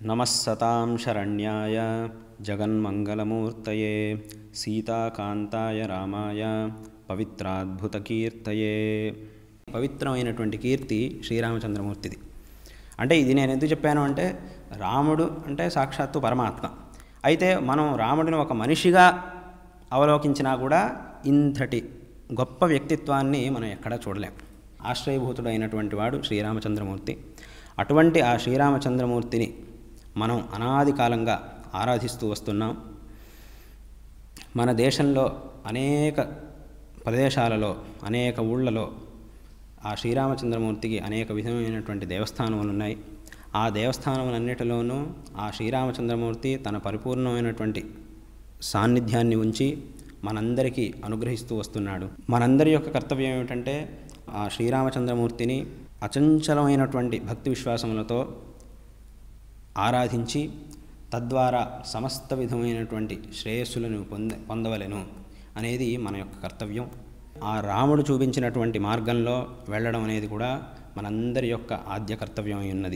నమస్సతాం శరణ్యాయ జగన్మంగళమూర్తయే సీతాకాంతాయ రామాయ పవిత్రాద్భుతకీర్తయే పవిత్రమైనటువంటి కీర్తి శ్రీరామచంద్రమూర్తిది అంటే ఇది నేను ఎందుకు చెప్పాను అంటే రాముడు అంటే సాక్షాత్తు పరమాత్మ అయితే మనం రాముడిని ఒక మనిషిగా అవలోకించినా కూడా ఇంతటి గొప్ప వ్యక్తిత్వాన్ని మనం ఎక్కడా చూడలేం ఆశ్రయభూతుడు అయినటువంటి వాడు శ్రీరామచంద్రమూర్తి అటువంటి ఆ శ్రీరామచంద్రమూర్తిని మనం అనాది కాలంగా ఆరాధిస్తూ వస్తున్నాం మన దేశంలో అనేక ప్రదేశాలలో అనేక ఊళ్ళలో ఆ శ్రీరామచంద్రమూర్తికి అనేక విధమైనటువంటి దేవస్థానములు ఉన్నాయి ఆ దేవస్థానములన్నిటిలోనూ ఆ శ్రీరామచంద్రమూర్తి తన పరిపూర్ణమైనటువంటి సాన్నిధ్యాన్ని ఉంచి మనందరికీ అనుగ్రహిస్తూ వస్తున్నాడు మనందరి యొక్క కర్తవ్యం ఏమిటంటే ఆ శ్రీరామచంద్రమూర్తిని అచంచలమైనటువంటి భక్తి విశ్వాసములతో ఆరాధించి తద్వారా సమస్త విధమైనటువంటి శ్రేయస్సులను పొంద పొందవలెను అనేది మన యొక్క కర్తవ్యం ఆ రాముడు చూపించినటువంటి మార్గంలో వెళ్ళడం అనేది కూడా మనందరి యొక్క ఆద్య కర్తవ్యం అయి ఉన్నది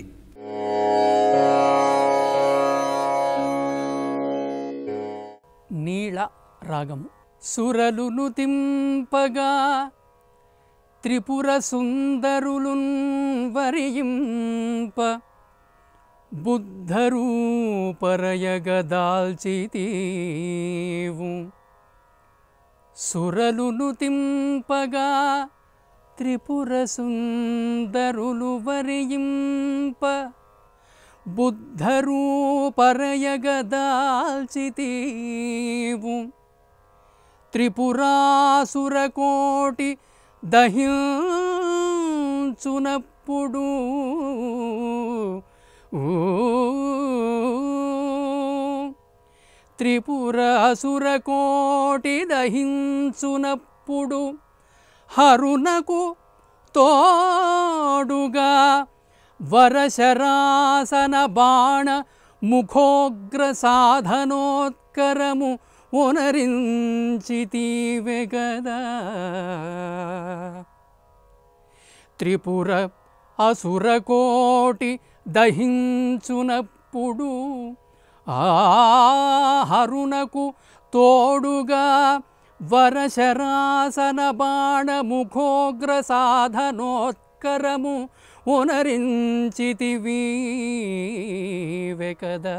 నీళ రాగము సురలును తింపగా త్రిపుర సుందరులున్ వరియింప బుద్ధరూపరయగదాల్చితీవు సురలును తింపగా త్రిపుర సుందరులు వరియింప బుద్ధరూపరయగదాల్చితీవు త్రిపురాసురకోటి దహించునప్పుడు ఊ త్రిపురాసురకోటి దహించునప్పుడు హరునకు తోడుగా వరశరాసన బాణ ముఖోగ్ర సాధనోత్కరము ఉనరించితీవె గదా త్రిపుర అసురకోటి దహించునప్పుడు ఆ హరునకు తోడుగా వరశరాసన బాణ ముఖోగ్ర సాధనోత్కరము ఉనరించితివి వెకద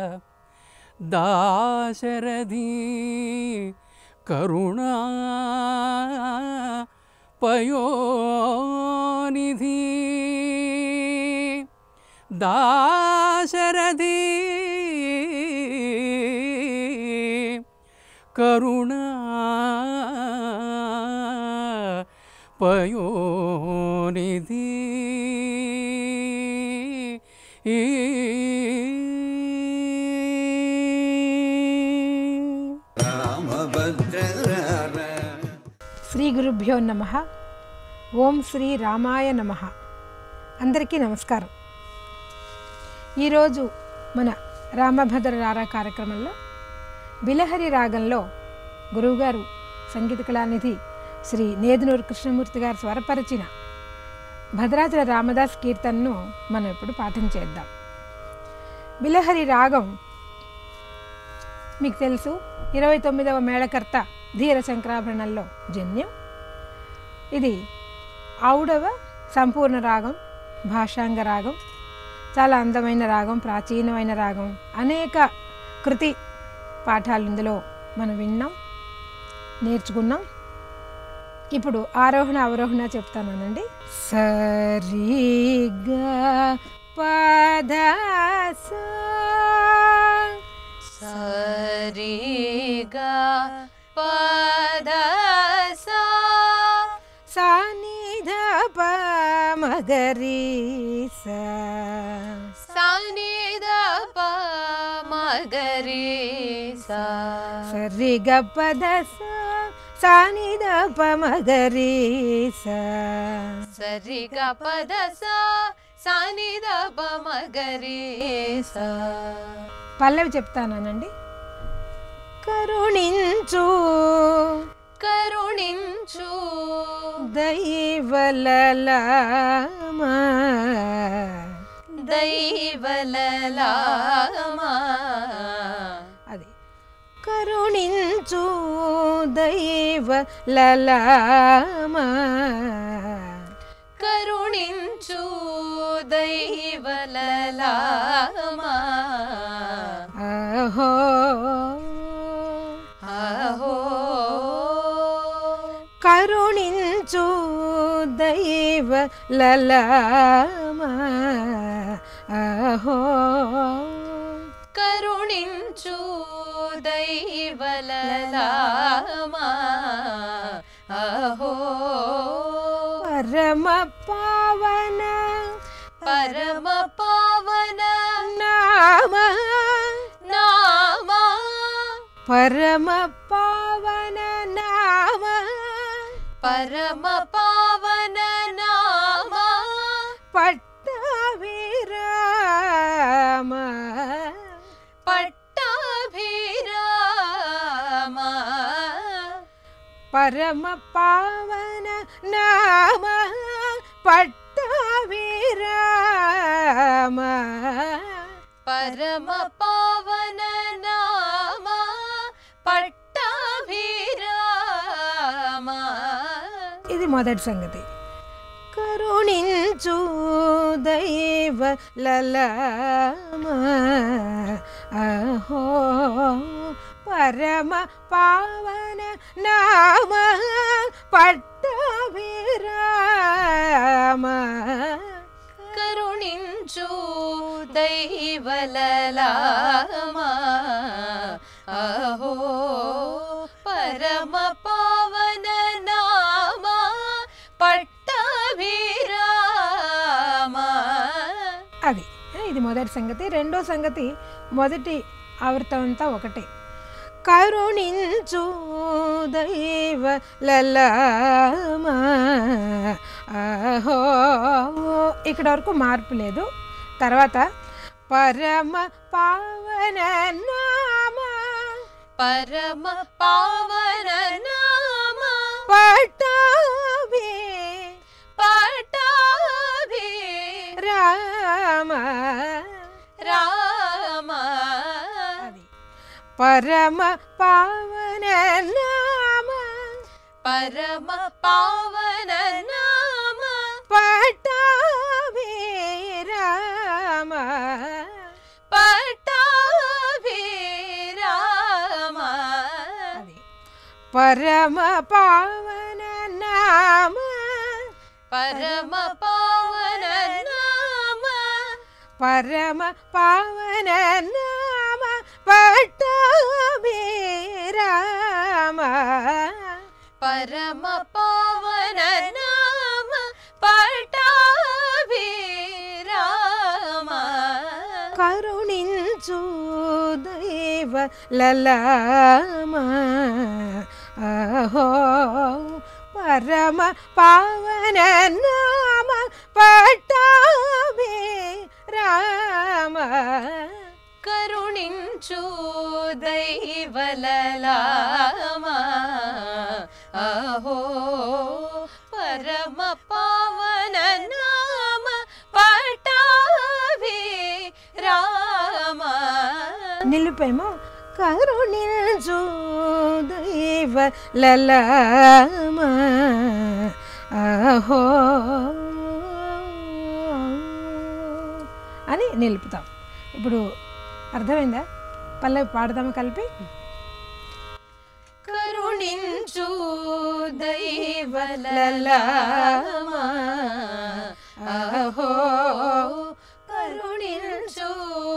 దాశరథి కరుణా పయోనిధి దాశరథి కరుణా పయోనిధి శ్రీ గురుభ్యో నమ ఓం శ్రీ రామాయ నమ అందరికీ నమస్కారం ఈరోజు మన రామభద్ర రారా కార్యక్రమంలో బిలహరి రాగంలో గురువుగారు సంగీత కళానిధి శ్రీ నేదునూరు కృష్ణమూర్తి గారు స్వరపరిచిన భద్రాచల రామదాస్ కీర్తనను మనం ఇప్పుడు పాఠం చేద్దాం బిలహరి రాగం మీకు తెలుసు ఇరవై తొమ్మిదవ మేళకర్త ధీర శంకరాభరణంలో జన్యం ఇది ఔడవ సంపూర్ణ రాగం భాషాంగ రాగం చాలా అందమైన రాగం ప్రాచీనమైన రాగం అనేక కృతి పాఠాలు ఇందులో మనం విన్నాం నేర్చుకున్నాం ఇప్పుడు ఆరోహణ అవరోహణ చెప్తానండి సరిగా పద సరిగా పద సా సానిధ మగరి సానిద ప మగరి సా సరి గపద సానిధ మగరి సరిగా పద సా సానిద ప మగరి సా పల్లవి చెప్తానండి కరుణించు కరుణించు దైవలలామా దైవలలామా అది కరుణించు దైవ లలామా కరుణించు దైవలలామా అహో అహో కరుణించు దైవ లలామా అహో కరుణించు దైవలలామా అహో పరమ పావన పరమ పావన నామ నామా పరమ పావన నామ పరమ పావన నామా పట్టాభిరామ పట్టాభిరామా పరమ పావన నామ పట్టాభిరామ పరమ పావన నామా పట్టాభిరామా ఇది మొదటి సంగతి కరుణించు దైవ లలమా అహో పరమ పావన నామ పట్టాభిరామ కరుణించు దైవలలామా అహో పరమ పావన నామా పట్టాభిరామా అది ఇది మొదటి సంగతి రెండో సంగతి మొదటి ఆవృతం అంతా ఒకటే కరుణించు దైవ లలమా అహో ఇక్కడ వరకు మార్పు లేదు తర్వాత పరమ పావన నామ పరమ పావన నామా పటాభి పటాభి రామ రామా అది పరమ పావన నామ పరమ పావన నామా పటాభి రామ పటాభిరామా అది పరమ పావన నామ పరమ పావన నామా పరమ పావన నామ పటాభి రామ పరమ పావన నామ పటాభిరామా కరుణించు దైవ లలమా అహో పరమ పావన నామ పటాభి రామ కరుణించు దైవలలామా అహో పరమ పావన నామ పటాభి రామా నిలిపేమో కరుణించు దైవ లలమా అహో అని నిలుపుతాం ఇప్పుడు అర్థమైందా పల్లవి పాడదామా కలిపి కరుణించు దైవలలామా అహో కరుణించు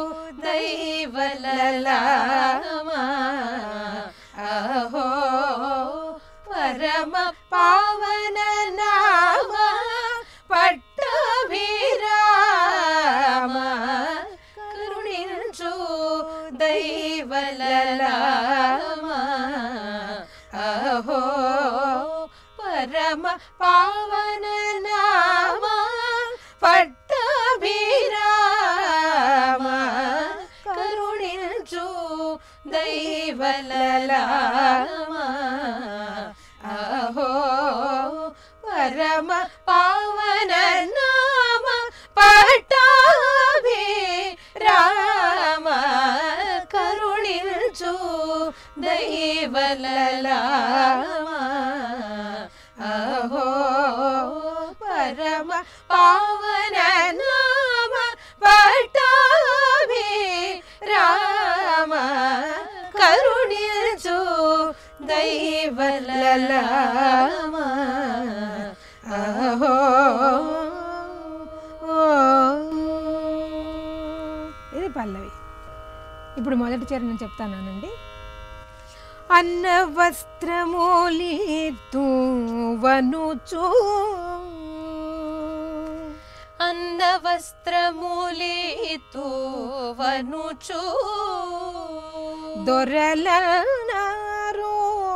దైవలలామా అహో పరమ పావన నామ పట్టాభిరామ కరుణించు దైవలలామా అహో పరమ పావన నామ పట్టాభిరామ కరుణించు దైవలలామా అహో పరమ పావన నామ పట్టాభిరామ అహో పరమ పావన నామ పటాభి రామ కరుణించు దైవలలామ అహో ఇది పల్లవి ఇప్పుడు మొదటి చరణం చెప్తానండి అన్న వస్త్రమూలితూ వనుచూ అన్న వస్త్రమూలితూ వనుచు దొరలనారో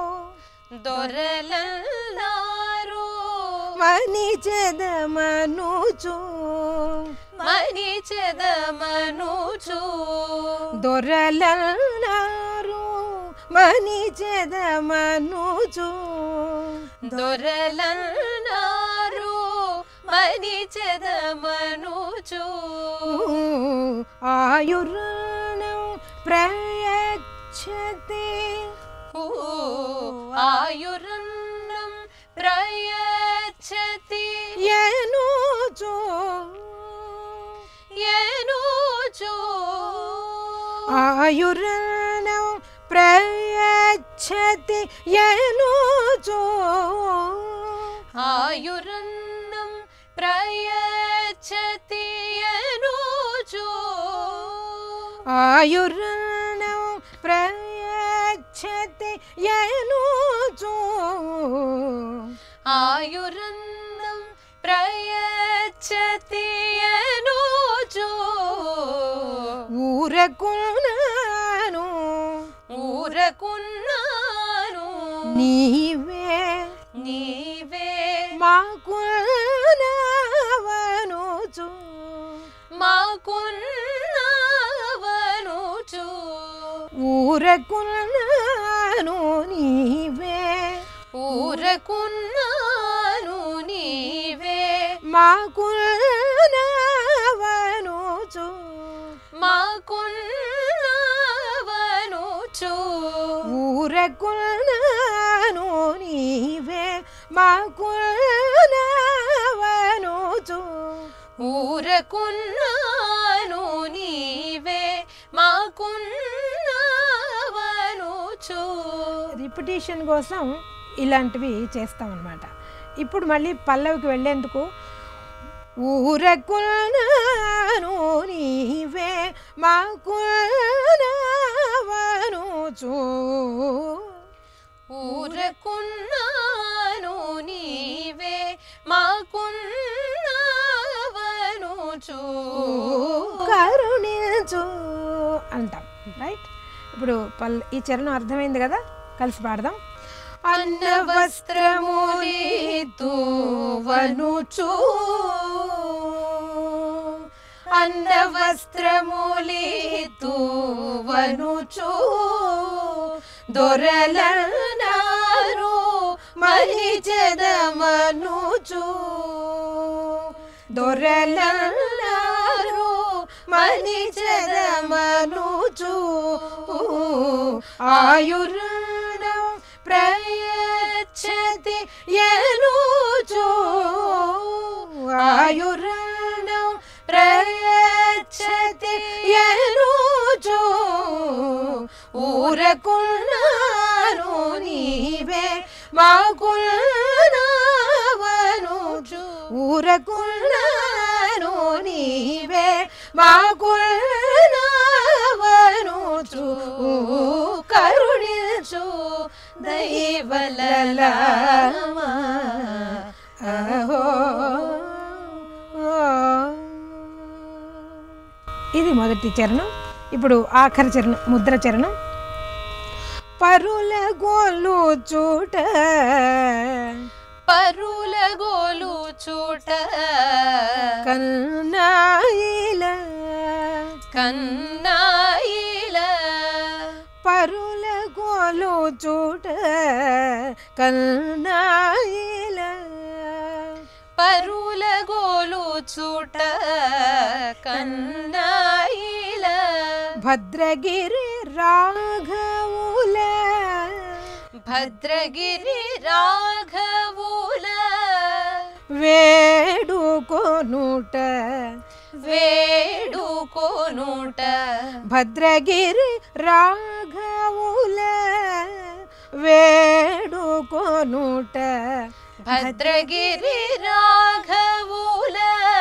దొరలన్నారు మని చెదమనుచు మని చెదమనుచు దొరలనారో మని చెదమనుచు దొరలన్నారు మని చెదమనుచు ఆయుర్ణం ప్రయచ్చతే ఊ, ఆయురన్నం ప్రయచ్చతి యనుచు ఏనోచు ఆయుర్ణం ప్రయచ్చతి యనుచు ఆయురన్నం ప్రయచ్చతి ఏనోచు ఆయుర్ణం ప్రయచ్చతి యనుచు ఆయురన్నం ప్రయచ్చతి ఏనోచు ఊరకున్నాను ఊరకున్నాను నీవే నీవే మాకున్నవనుచు మాకున్నవనుచు ఊరకున్నాను నీవే ఊరకున్నాను నీవే మాకున్నవనుచు మాకున్నవనుచు ఊరకున్నాను నీవే మాకున్నవనుచు ఊరకున్నాను నీవే మాకున్నవనుచు రిపిటేషన్ కోసం ఇలాంటివి చేస్తాం అన్నమాట ఇప్పుడు మళ్ళీ పల్లవికి వెళ్ళేందుకు ఊరకున్నాను నీవే మాకున్నవనుచు ఊరకున్నాను నీవే మాకున్నవనుచు కరుణించు అంటాం రైట్ ఇప్పుడు పల్ ఈ చరణం అర్థమైంది కదా కలిసి పాడదాం అన్న వస్త్రమూలితూ వనుచు అన్న వస్త్రమూలితూ వనుచు దొరలనారు మని చెదమనుచు దొరలనారు మని చెదమనుచు ఆయుర్ణం ప్రయచ్చతి యనుచు ఆయుర్ణం ప్రయచ్చతి యనుచు ఊరకున్నాను నీవే మాకున్నావనుచు ఊరకున్నాను నీవే మాకున్నవనుచు కరుణించు దైవలలామా అహో ఇది మొదటి చరణం ఇప్పుడు ఆఖరి చరణం ముద్ర చరణం పరుల గోలు చూట పరుల గోలు చూట కన్నాయిల కన్నాయిల పరుల గోలు చూట కన్నాయిల పరుల గోలు చూట కన్నాయిల భద్రగిరి రాఘవుల భద్రగిరి రాఘవుల వేడుకొనుట వేడుకోనుట భద్రగిరి రాఘవుల వేడుకొనుట భద్రగిరి రాఘవుల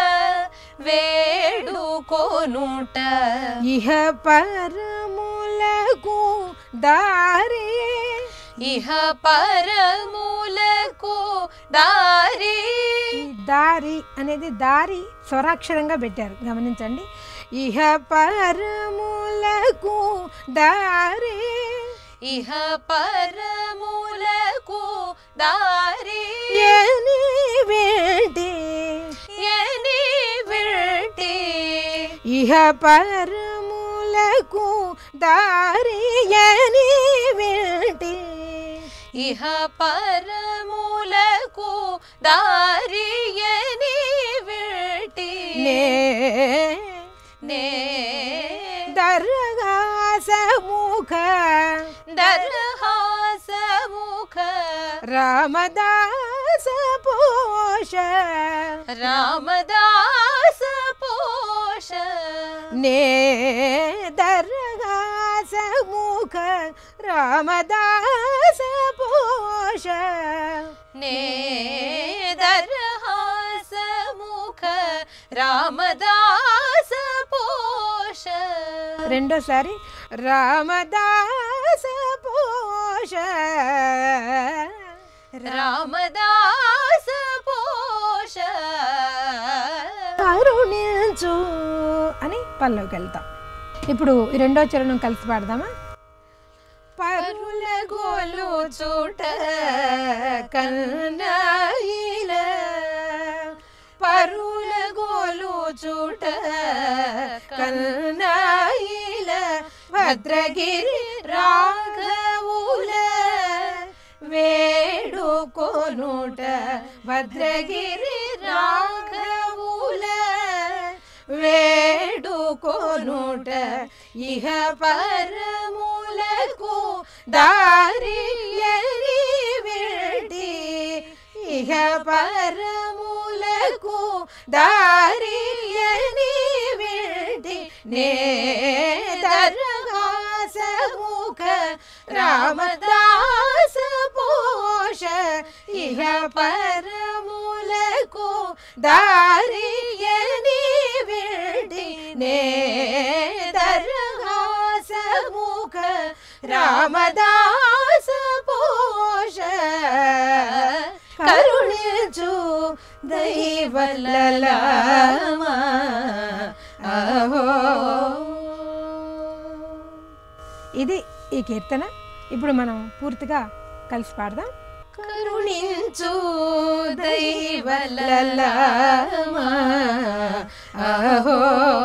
వేడుకోనుట ఇహ పరములకు దారి ఇహ పరములకు దారి ఈ దారి అనేది దారి స్వరాక్షరంగా పెట్టారు గమనించండి ఇహ పరములకు దారి ఇహ పరములకు దారి ఎని వేటి ఎని వింటి ఇహ పరములకు దారి ఎని వేటి ఇహ పరములకు దారి ఎని వింటి నే నే దర్గాసముఖ దర్హాసముఖ రామదాస పోష రామదాస పోష నే దర్గాసముఖ రామదాస పోష నే దర్హాసముఖ రామదాస పోష రెండోసారి రామదాస పోష రామదాస పోష కరుణించు అని పల్లవికి వెళ్తాం ఇప్పుడు ఈ రెండో చరణం కలిసి పాడదామా పరుల గోలు చూట కన్నాయిల పరుల గోలు చూట కన్నాయిల భద్రగిరి రాఘవుల వేడుకొనుట భద్రగిరి రాఘవుల వేడుకొనుట ఇహ పరములకు దారి ఎని విడి ఇహ పరములకు దారి ఎని విడి నే దర్గాసముఖ రామదాస పోష ఇహ పరములకు దారి ఎని విడి నే దర్గాసముఖ రామదాస పోష కరుణించు దైవలలామా అహో ఇది ఈ కీర్తన ఇప్పుడు మనం పూర్తిగా కలిసి పాడదాం కరుణించు దైవలలామా అహో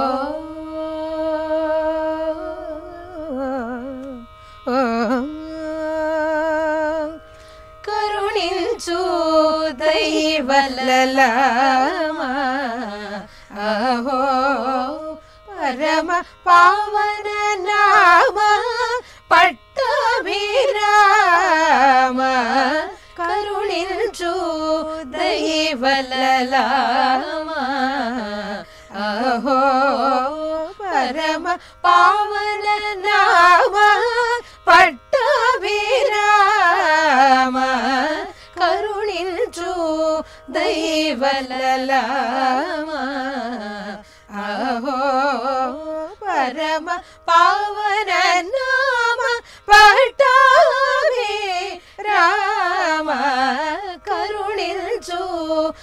కరుణించు దైవలలామా అహో పరమ పావన నామ పట్టభిరామ కరుణించు దైవలలామా అహో పరమ పావన నామ పట్టభిరామ కరుణించు దైవలలామా అహో పరమ పావన నామ పట్టాభి రామ కరుణించు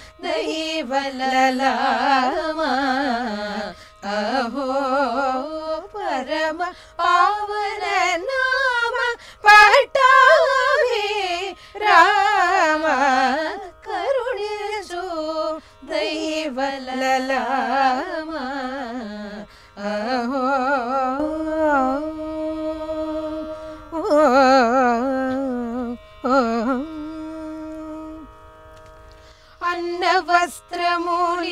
దైవలలామా అహో పరమ పావన నామ పట్టాభి రామ కరుణించు దైవలలామా అహో అన్న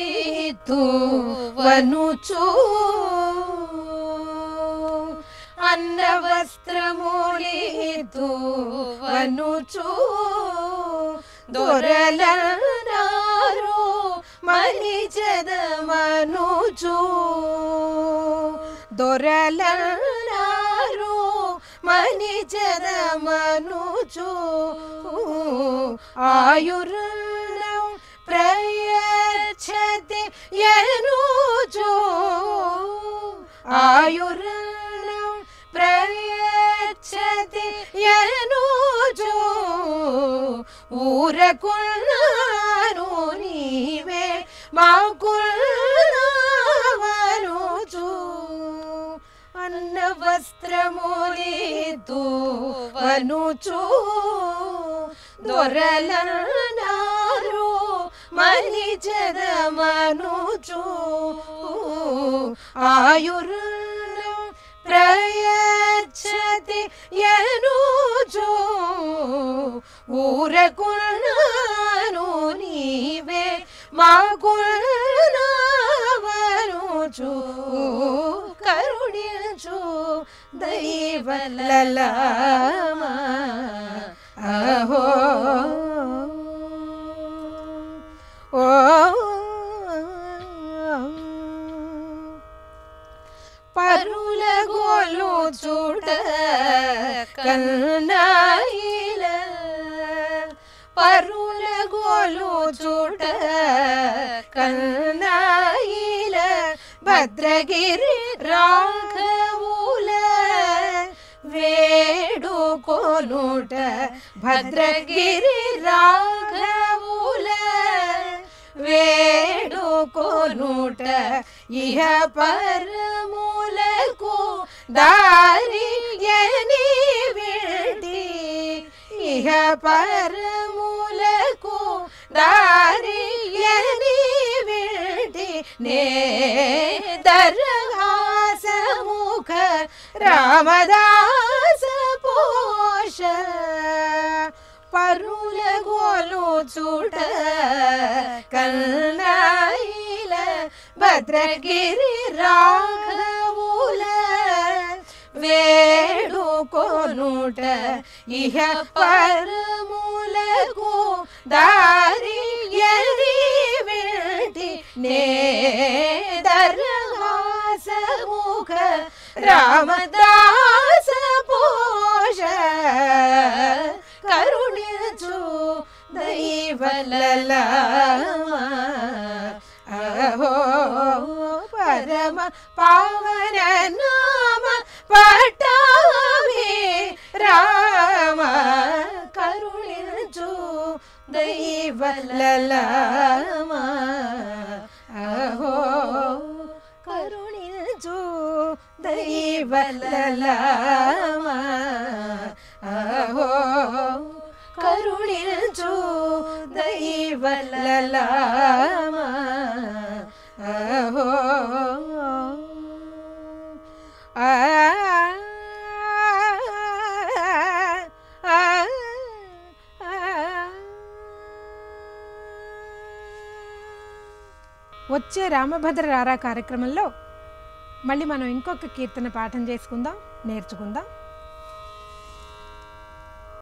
వస్త్రములితూ వనుచూ అన్న వస్త్రమూలితూ వనుచూ దొరలనారు మని చెదమనుచూ దొరలనారు మని చెదమనుచూ ఆయుర్ణం ప్రయచ్చతి యనుచూ ఆయుర్ణం ప్రయచ్చతి యనుచూ ఊరకున్నాను నీవే మాకున్నావనుచూ అన్న వస్త్రమూలితూ వనుచూ దొరలనారు మని చెదమనుచూ ఆయుర్ణం ప్రయచ్చతి యనుచూ ఊరకున్నాను నీవే మాకున్నావనుచూ కరుణించు దైవలలామా అహో ఓ పరుల గోలు చూడ కన్నాయిల పరుల గోలు చూడ కన్నాయిల భద్రగిరి రాఘవుల వేడుకొనుట భద్రగిరి రాఘవుల వేడుకొనుట ఇహ పరములకు దారి ఎని విడి ఇహ పరములకు దారి ఎని విడి నే దర్హాసముఖ రామదాస పోష పరుల గోలు చూడ కన్నాయిల భద్రగిరి రాఘవుల వేడుకొనుట ఇహ పరములకు దారి ఎరి వేటి నే దర్హాసముఖ రామదాస పోష కరుణించు దైవలలామా అహో పరమ పావన నామ పటామి రామ కరుణించు దైవలలామా అహో కరుణించు దైవలలామా అహో కరుణించు దైవలలామా అహో ఆ ఆ వచ్చే రామభద్ర రారా కార్యక్రమంలో మళ్ళీ మనం ఇంకొక కీర్తన పాఠం చేసుకుందాం నేర్చుకుందాం